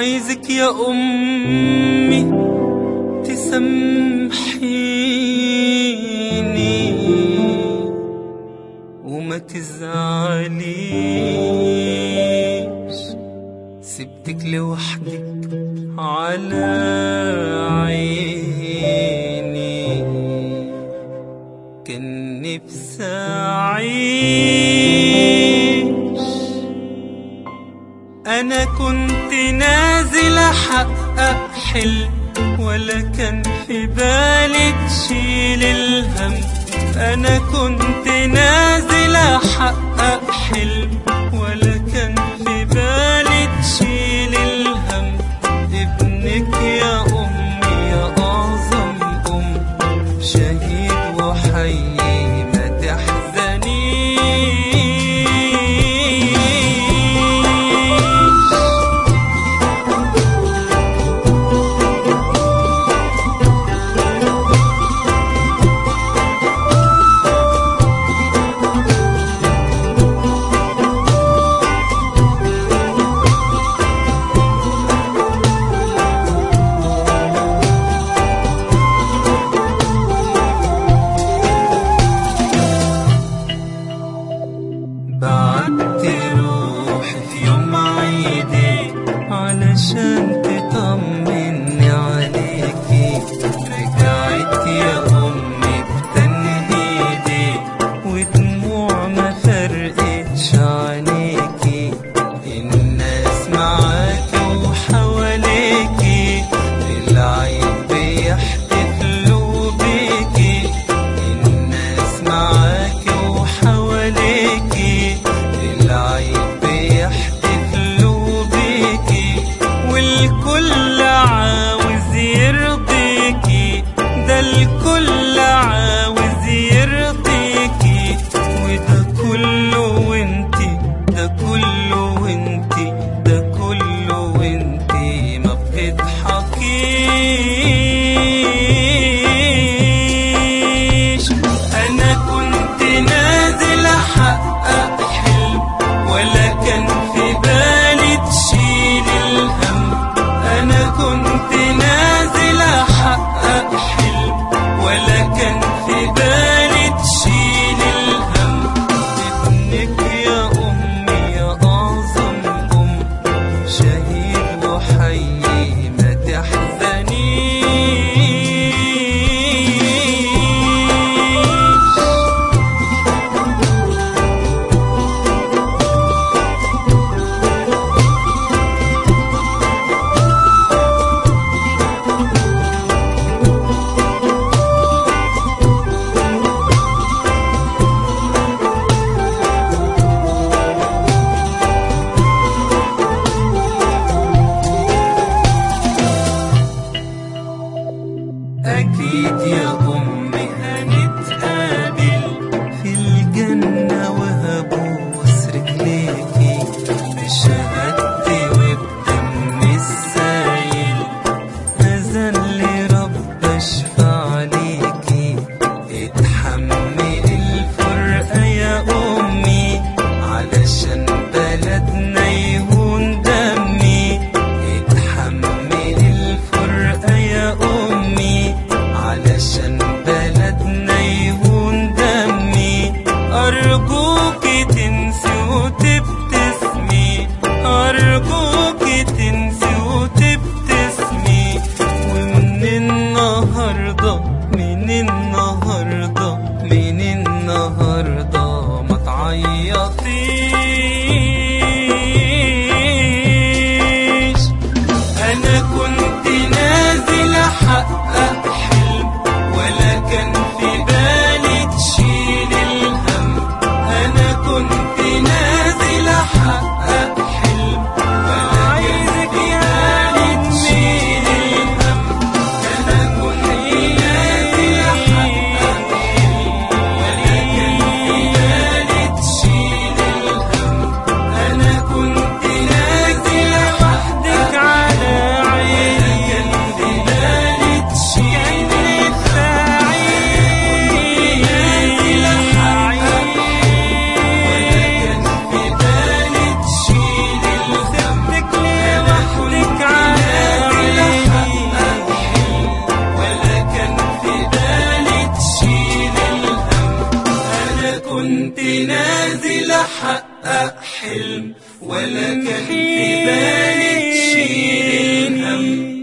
عايزك يا أمي تسامحيني وما تزعليش سبتك لوحدك على عيني كان نفسي أعيش أنا كنت نازل أحقق حلم ولا كان في بالي تشيل الهم أنا كنت نازل أحقق حلم ولا كان في بالي تشيل الهم ابنك يا أمي يا أعظم أم شهيد وحي ما تحزنيش بعت روحي في يوم عيدي علشان تطمني عليكي رجعت يا أمي بتنهيدي ودموع ما فرقتش عينيكي الناس معاكي وحواليكي العيد بيحتفلوا بيكي الناس معاكي وحواليكي العيد بيحتفلوا بيكي والكل عاوز يرضيكي ده الكل عاوز يرضيكي وده كله وانتي ده كله وانتي ده كله وانتي ما بتضحكيش انا كنت نازل احقق حلم ولا كان في بالي تشيل الهم انا كنت نازل احقق حلم ولا كان في بالي تشيل الهم ابنك يا امي يا اعظم ام شهيد وحي ما تحزنيش أكيد يا أمي هنتقابل في الجنة وهبوس رجليكي بشهادتي وبدم السايل أذن لرب أشفع عليكي اتحملي الفرقة يا أمي علشان بلدنا يهون دمي اتحملي الفرقة يا أمي علشان بلدنا يهون دمي أرجوك تنسي وتبتسمي أرجوك تنسي وتبتسمي ومن النهاردة من النهاردة من النهاردة ما تعيطيش أنا كنت نازل أحقق حلم ولا كان في بالي تشيل الهم تحقق حلم ولا كان في بالي تشيل الهم